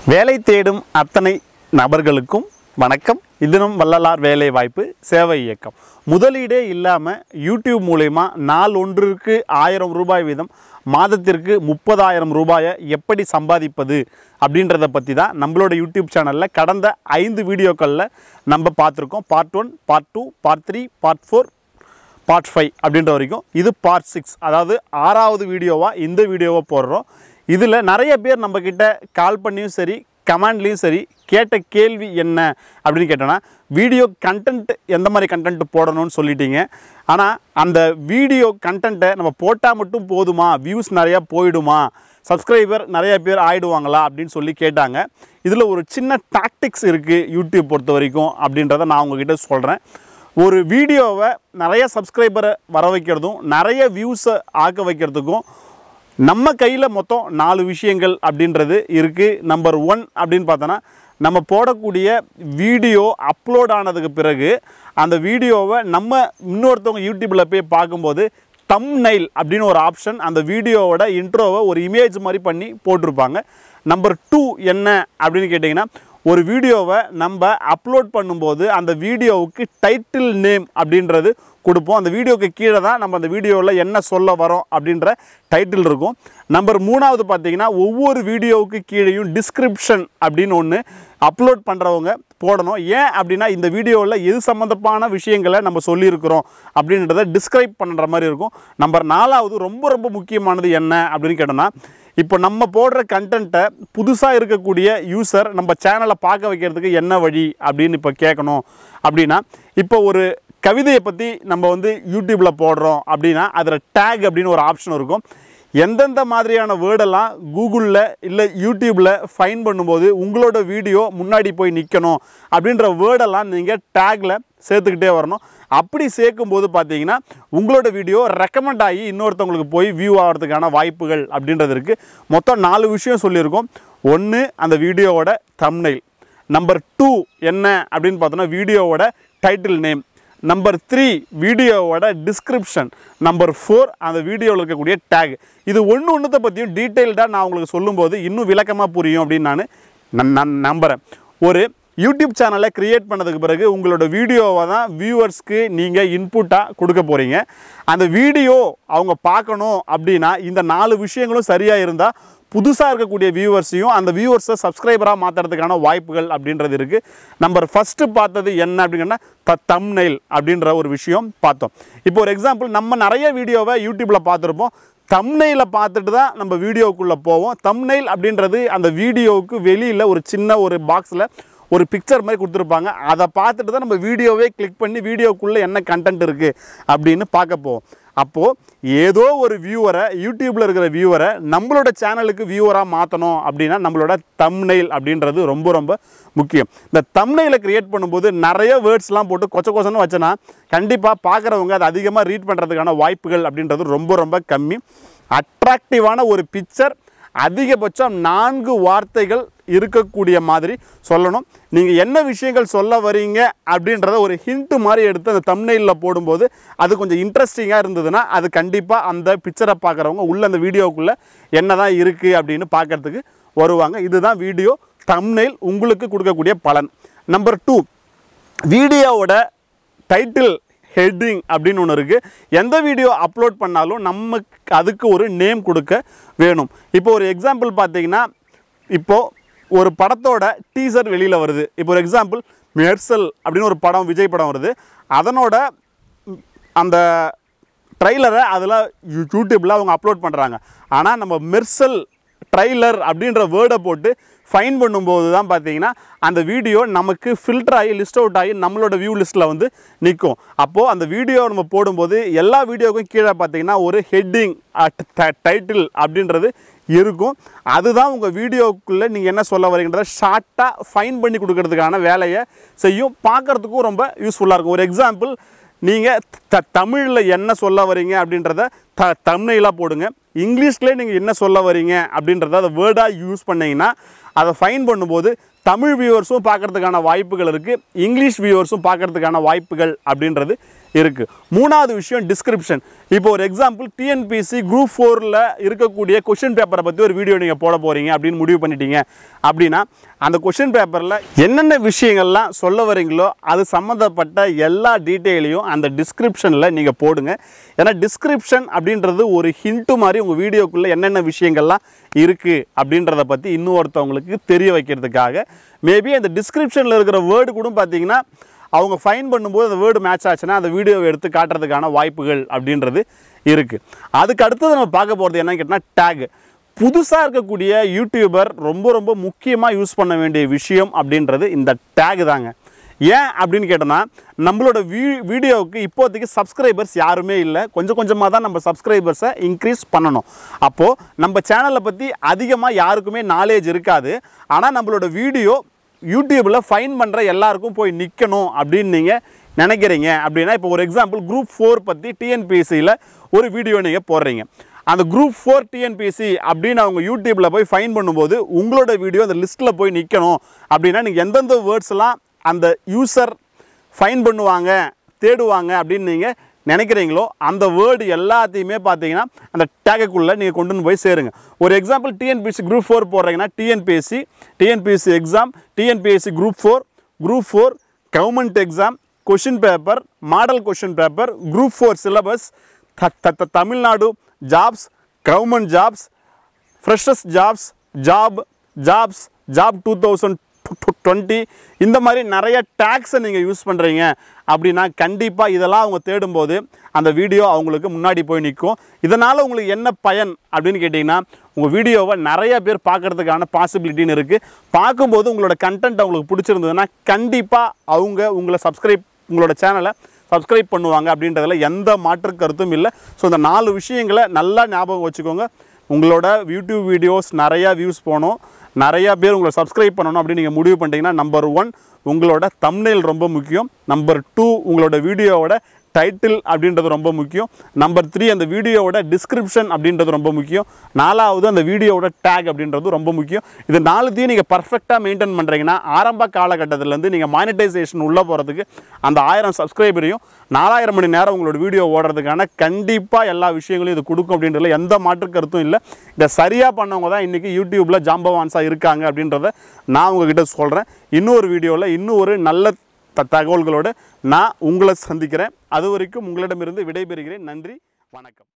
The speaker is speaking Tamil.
வேலை தேடும் அத்தனை நபர்களுக்கும் வணக்கம் இதுனும் வள்ளலார் வேலை வாய்ப்பு சேவை இயக்கம் முதலீடே இல்லாமல் யூடியூப் மூலயமா நாள் ஒன்றிற்கு ஆயிரம் ரூபாய் வீதம் மாதத்திற்கு முப்பதாயிரம் ரூபாயை எப்படி சம்பாதிப்பது அப்படின்றத பற்றி தான் நம்மளோட யூடியூப் சேனலில் கடந்த ஐந்து வீடியோக்களில் நம்ம பார்த்துருக்கோம் part one part two part three part four part five அப்படின்ற வரைக்கும் இது பார்ட் சிக்ஸ் அதாவது ஆறாவது வீடியோவாக இந்த வீடியோவை போடுறோம் இதில் நிறைய பேர் நம்மக்கிட்ட கால் பண்ணியும் சரி கமெண்ட்லேயும் சரி கேட்ட கேள்வி என்ன அப்படின்னு கேட்டோன்னா வீடியோ கண்டென்ட் எந்த மாதிரி கண்டென்ட் போடணும்னு சொல்லிட்டீங்க ஆனால் அந்த வீடியோ கண்டென்ட்டை நம்ம போட்டால் மட்டும் போதுமா வியூஸ் நிறையா போயிடுமா சப்ஸ்கிரைபர் நிறைய பேர் ஆயிடுவாங்களா அப்படின்னு சொல்லி கேட்டாங்க இதில் ஒரு சின்ன டாக்டிக்ஸ் இருக்குது யூடியூப் பொறுத்த வரைக்கும் அப்படின்றத நான் உங்ககிட்ட சொல்கிறேன் ஒரு வீடியோவை நிறைய சப்ஸ்கிரைபரை வர வைக்கிறதும் நிறைய வியூஸை ஆக்க வைக்கிறதுக்கும் நம்ம கையில் மொத்தம் நாலு விஷயங்கள் அப்படின்றது இருக்குது நம்பர் ஒன் அப்படின்னு பார்த்தோன்னா நம்ம போடக்கூடிய வீடியோ அப்லோட் ஆனதுக்கு பிறகு அந்த வீடியோவை நம்ம இன்னொருத்தவங்க யூடியூப்பில் போய் பார்க்கும்போது தம்னைல் அப்படின்னு ஒரு ஆப்ஷன் அந்த வீடியோவோட இன்ட்ரோவை ஒரு இமேஜ் மாதிரி பண்ணி போட்டிருப்பாங்க நம்பர் டூ என்ன அப்படின்னு கேட்டிங்கன்னா ஒரு வீடியோவை நம்ம அப்லோட் பண்ணும்போது அந்த வீடியோவுக்கு டைட்டில் நேம் அப்படின்றது கொடுப்போம் அந்த வீடியோவுக்கு கீழே தான் நம்ம அந்த வீடியோவில் என்ன சொல்ல வரோம் அப்படின்ற டைட்டில் இருக்கும் நம்பர் மூணாவது பார்த்தீங்கன்னா ஒவ்வொரு வீடியோவுக்கு கீழேயும் டிஸ்கிரிப்ஷன் அப்படின்னு ஒன்று அப்லோட் பண்ணுறவங்க போடணும் ஏன் அப்படின்னா இந்த வீடியோவில் எது சம்மந்தமான விஷயங்களை நம்ம சொல்லியிருக்கிறோம் அப்படின்றத டிஸ்கிரைப் பண்ணுற மாதிரி இருக்கும் நம்பர் நாலாவது ரொம்ப ரொம்ப முக்கியமானது என்ன அப்படின்னு கேட்டோம்னா இப்போ நம்ம போடுற கண்டென்ட்டை புதுசாக இருக்கக்கூடிய யூசர் நம்ம சேனலை பார்க்க வைக்கிறதுக்கு என்ன வழி அப்படின்னு இப்போ கேட்கணும் அப்படின்னா இப்போ ஒரு கவிதையை பற்றி நம்ம வந்து யூடியூப்பில் போடுறோம் அப்படின்னா அதில் டேக் அப்படின்னு ஒரு ஆப்ஷன் இருக்கும் எந்தெந்த மாதிரியான வேர்டெல்லாம் கூகுளில் இல்லை யூடியூப்பில் ஃபைன் பண்ணும்போது உங்களோட வீடியோ முன்னாடி போய் நிற்கணும் அப்படின்ற வேர்டெல்லாம் நீங்கள் டேக்கில் சேர்த்துக்கிட்டே வரணும் அப்படி சேர்க்கும்போது பார்த்தீங்கன்னா உங்களோட வீடியோ ரெக்கமெண்ட் ஆகி இன்னொருத்தவங்களுக்கு போய் வியூ ஆகிறதுக்கான வாய்ப்புகள் அப்படின்றது இருக்குது மொத்தம் நாலு விஷயம் சொல்லியிருக்கோம் ஒன்று அந்த வீடியோவோட தம்னைல் நம்பர் டூ என்ன அப்படின்னு பார்த்தோன்னா வீடியோவோட டைட்டில் நேம் நம்பர் த்ரீ வீடியோவோட டிஸ்கிரிப்ஷன் நம்பர் ஃபோர் அந்த வீடியோவில் இருக்கக்கூடிய டேக் இது ஒன்று ஒன்றுத்தை பற்றியும் டீட்டெயில்டாக நான் உங்களுக்கு சொல்லும்போது இன்னும் விளக்கமாக புரியும் அப்படின்னு நான் நான் நான் நம்புகிறேன் ஒரு யூடியூப் சேனலை க்ரியேட் பண்ணதுக்கு பிறகு உங்களோட வீடியோவை தான் வியூவர்ஸ்க்கு நீங்கள் இன்புட்டாக கொடுக்க போகிறீங்க அந்த வீடியோ அவங்க பார்க்கணும் அப்படின்னா இந்த நாலு விஷயங்களும் சரியாக இருந்தால் புதுசாக இருக்கக்கூடிய வியூவர்ஸையும் அந்த வியூவர்ஸை சப்ஸ்கிரைபராக மாற்றுறதுக்கான வாய்ப்புகள் அப்படின்றது இருக்குது நம்பர் ஃபஸ்ட்டு பார்த்தது என்ன அப்படின்னா த தம்னைல் அப்படின்ற ஒரு விஷயம் பார்த்தோம் இப்போ ஒரு எக்ஸாம்பிள் நம்ம நிறைய வீடியோவை யூடியூப்பில் பார்த்துருப்போம் தம்னையில் பார்த்துட்டு தான் நம்ம வீடியோக்குள்ளே போவோம் தம்னைல் அப்படின்றது அந்த வீடியோவுக்கு வெளியில் ஒரு சின்ன ஒரு பாக்ஸில் ஒரு பிக்சர் மாதிரி கொடுத்துருப்பாங்க அதை பார்த்துட்டு தான் நம்ம வீடியோவே கிளிக் பண்ணி வீடியோக்குள்ளே என்ன கண்டென்ட் இருக்குது அப்படின்னு பார்க்க போவோம் அப்போது ஏதோ ஒரு வியூவரை யூடியூப்பில் இருக்கிற வியூவரை நம்மளோட சேனலுக்கு வியூவராக மாற்றணும் அப்படின்னா நம்மளோட தம்னைல் அப்படின்றது ரொம்ப ரொம்ப முக்கியம் இந்த தம்னைலை க்ரியேட் பண்ணும்போது நிறைய வேர்ட்ஸ்லாம் போட்டு கொச்ச கொச்சன்னு வச்சோன்னா கண்டிப்பாக பார்க்குறவங்க அதை அதிகமாக ரீட் பண்ணுறதுக்கான வாய்ப்புகள் அப்படின்றது ரொம்ப ரொம்ப கம்மி அட்ராக்டிவான ஒரு பிக்சர் அதிகபட்சம் நான்கு வார்த்தைகள் இருக்கக்கூடிய மாதிரி சொல்லணும் நீங்கள் என்ன விஷயங்கள் சொல்ல வரீங்க அப்படின்றத ஒரு ஹிண்ட்டு மாதிரி எடுத்து அந்த தம்னைலில் போடும்போது அது கொஞ்சம் இன்ட்ரெஸ்டிங்காக இருந்ததுன்னா அது கண்டிப்பாக அந்த பிக்சரை பார்க்குறவங்க உள்ள அந்த வீடியோக்குள்ளே என்ன தான் இருக்குது அப்படின்னு பார்க்கறதுக்கு வருவாங்க இதுதான் வீடியோ தம்னைல் உங்களுக்கு கொடுக்கக்கூடிய பலன் நம்பர் டூ வீடியோவோட டைட்டில் ஹெட்டிங் அப்படின்னு ஒன்று இருக்குது எந்த வீடியோ அப்லோட் பண்ணாலும் நமக்கு அதுக்கு ஒரு நேம் கொடுக்க வேணும் இப்போ ஒரு எக்ஸாம்பிள் பார்த்தீங்கன்னா இப்போது ஒரு படத்தோட டீசர் வெளியில் வருது இப்போ ஒரு எக்ஸாம்பிள் மெர்சல் அப்படின்னு ஒரு படம் விஜய் படம் வருது அதனோட ம், அந்த ட்ரைலரை அதில் யூடியூப்பில் அவங்க அப்லோட் பண்ணுறாங்க ஆனால் நம்ம மெர்சல் ட்ரைலர் அப்படின்ற வேர்டை போட்டு ஃபைன் பண்ணும்போது தான் பார்த்தீங்கன்னா அந்த வீடியோ நமக்கு ஃபில்டர் ஆகி லிஸ்ட் அவுட் ஆகி நம்மளோட வியூ லிஸ்ட்டில் வந்து நிற்கும் அப்போது அந்த வீடியோ நம்ம போடும்போது எல்லா வீடியோவுக்கும் கீழே பார்த்தீங்கன்னா ஒரு ஹெட்டிங் டைட்டில் அப்படின்றது இருக்கும் அதுதான் உங்கள் வீடியோக்குள்ளே நீங்கள் என்ன சொல்ல வரீங்கன்றத ஷார்ட்டாக ஃபைன் பண்ணி கொடுக்கறதுக்கான வேலையை செய்யும் பார்க்குறதுக்கும் ரொம்ப யூஸ்ஃபுல்லாக இருக்கும் ஒரு எக்ஸாம்பிள் நீங்கள் த தமிழில் என்ன சொல்ல வரீங்க அப்படின்றத த தமிழாக போடுங்க இங்கிலீஷ்லேயே நீங்கள் என்ன சொல்ல வரீங்க அப்படின்றத அதை வேர்டாக யூஸ் பண்ணீங்கன்னா அதை ஃபைன் பண்ணும்போது தமிழ் வியூவர்ஸும் பார்க்கறதுக்கான வாய்ப்புகள் இருக்குது இங்கிலீஷ் வியூவர்ஸும் பார்க்கறதுக்கான வாய்ப்புகள் அப்படின்றது இருக்குது மூணாவது விஷயம் டிஸ்கிரிப்ஷன் இப்போ ஒரு எக்ஸாம்பிள் டிஎன்பிசி குரூப் ஃபோரில் இருக்கக்கூடிய கொஷின் பேப்பரை பற்றி ஒரு வீடியோ நீங்கள் போட போகிறீங்க அப்படின்னு முடிவு பண்ணிட்டீங்க அப்படின்னா அந்த கொஷின் பேப்பரில் என்னென்ன விஷயங்கள்லாம் சொல்ல வரீங்களோ அது சம்மந்தப்பட்ட எல்லா டீட்டெயிலையும் அந்த டிஸ்கிரிப்ஷனில் நீங்கள் போடுங்க ஏன்னா டிஸ்கிரிப்ஷன் அப்படின்றது ஒரு ஹிண்ட்டு மாதிரி உங்கள் வீடியோக்குள்ளே என்னென்ன விஷயங்கள்லாம் இருக்குது அப்படின்றத பற்றி இன்னொருத்தவங்களுக்கு தெரிய வைக்கிறதுக்காக மேபி அந்த டிஸ்கிரிப்ஷனில் இருக்கிற வேர்டு கூட பார்த்தீங்கன்னா அவங்க ஃபைன் பண்ணும்போது அந்த வேர்டு மேட்ச் ஆச்சுன்னா அந்த வீடியோவை எடுத்து காட்டுறதுக்கான வாய்ப்புகள் அப்படின்றது இருக்குது அதுக்கு அடுத்தது நம்ம பார்க்க போகிறது என்னன்னு கேட்டால் டேக் புதுசாக இருக்கக்கூடிய யூடியூபர் ரொம்ப ரொம்ப முக்கியமாக யூஸ் பண்ண வேண்டிய விஷயம் அப்படின்றது இந்த டேக் தாங்க ஏன் அப்படின்னு கேட்டோம்னா நம்மளோட வீ வீடியோவுக்கு இப்போதைக்கு சப்ஸ்கிரைபர்ஸ் யாருமே இல்லை கொஞ்சம் கொஞ்சமாக தான் நம்ம சப்ஸ்கிரைபர்ஸை இன்க்ரீஸ் பண்ணணும் அப்போது நம்ம சேனலை பற்றி அதிகமாக யாருக்குமே நாலேஜ் இருக்காது ஆனால் நம்மளோட வீடியோ யூடியூப்பில் ஃபைன் பண்ணுற எல்லாருக்கும் போய் நிற்கணும் அப்படின்னு நீங்கள் நினைக்கிறீங்க அப்படின்னா இப்போ ஒரு எக்ஸாம்பிள் குரூப் ஃபோர் பற்றி டிஎன்பிஎஸ்சியில் ஒரு வீடியோ நீங்கள் போடுறீங்க அந்த குரூப் ஃபோர் டிஎன்பிஎஸ்சி அப்படின்னு அவங்க யூடியூப்பில் போய் ஃபைன் பண்ணும்போது உங்களோட வீடியோ அந்த லிஸ்ட்டில் போய் நிற்கணும் அப்படின்னா நீங்கள் எந்தெந்த வேர்ட்ஸ்லாம் அந்த யூசர் ஃபைன் பண்ணுவாங்க தேடுவாங்க அப்படின்னு நீங்கள் நினைக்கிறீங்களோ அந்த வேர்டு எல்லாத்தையுமே பார்த்தீங்கன்னா அந்த டேக்குக்குள்ளே நீங்கள் கொண்டு வந்து போய் சேருங்க ஒரு எக்ஸாம்பிள் டிஎன்பிஎஸ்சி குரூப் ஃபோர் போடுறீங்கன்னா TNPSC TNPSC exam TNPSC group four group four government exam question paper model question paper group four syllabus Tamil Nadu jobs government jobs freshers jobs job jobs job two thousand twenty இந்த மாதிரி நிறைய டேக்ஸை நீங்கள் யூஸ் பண்ணுறீங்க அப்படின்னா கண்டிப்பாக இதெல்லாம் அவங்க தேடும்போது அந்த வீடியோ அவங்களுக்கு முன்னாடி போய் நிற்கும் இதனால் உங்களுக்கு என்ன பயன் அப்படின்னு கேட்டிங்கன்னா உங்கள் வீடியோவை நிறைய பேர் பார்க்குறதுக்கான பாசிபிலிட்டின்னு இருக்குது பார்க்கும்போது உங்களோட கண்டென்ட் அவங்களுக்கு பிடிச்சிருந்ததுன்னா கண்டிப்பாக அவங்க உங்களை சப்ஸ்கிரைப் உங்களோட சேனலை சப்ஸ்கிரைப் பண்ணுவாங்க அப்படின்றதுல எந்த மாற்று கருத்தும் இல்லை ஸோ இந்த நாலு விஷயங்களை நல்லா ஞாபகம் வச்சுக்கோங்க உங்களோட யூடியூப் வீடியோஸ் நிறையா வியூஸ் போகணும் நிறையா பேர் உங்களை சப்ஸ்கிரைப் பண்ணணும் அப்படின்னு நீங்கள் முடிவு பண்ணிட்டீங்கன்னா நம்பர் ஒன் உங்களோட தம்ப்நெயில் ரொம்ப முக்கியம் நம்பர் டூ உங்களோட வீடியோவோட டைட்டில் அப்படின்றது ரொம்ப முக்கியம் நம்பர் த்ரீ அந்த வீடியோவோட டிஸ்கிரிப்ஷன் அப்படின்றது ரொம்ப முக்கியம் நாலாவது அந்த வீடியோவோட டேக் அப்படின்றது ரொம்ப முக்கியம் இது நாலுத்தையும் நீங்கள் பர்ஃபெக்டாக மெயின்டைன் பண்ணுறீங்கன்னா ஆரம்ப காலகட்டத்திலேருந்து நீங்கள் மானிட்டைசேஷன் உள்ளே போகிறதுக்கு அந்த ஆயிரம் சப்ஸ்கிரைபரையும் நாலாயிரம் மணி நேரம் உங்களோட வீடியோ ஓடுறதுக்கான கண்டிப்பாக எல்லா விஷயங்களையும் இது கொடுக்கும் அப்படின்றதுல எந்த மாற்று கருத்தும் இல்லை இதை சரியாக பண்ணவங்க தான் இன்றைக்கி யூடியூப்பில் ஜாம்பவான்ஸாக இருக்காங்க அப்படின்றத நான் உங்ககிட்ட சொல்கிறேன் இன்னொரு வீடியோவில் இன்னும் ஒரு நல்ல த தகவல்களோடு நான் உங்களை சந்திக்கிறேன் அது வரைக்கும் உங்களிடமிருந்து விடைபெறுகிறேன் நன்றி வணக்கம்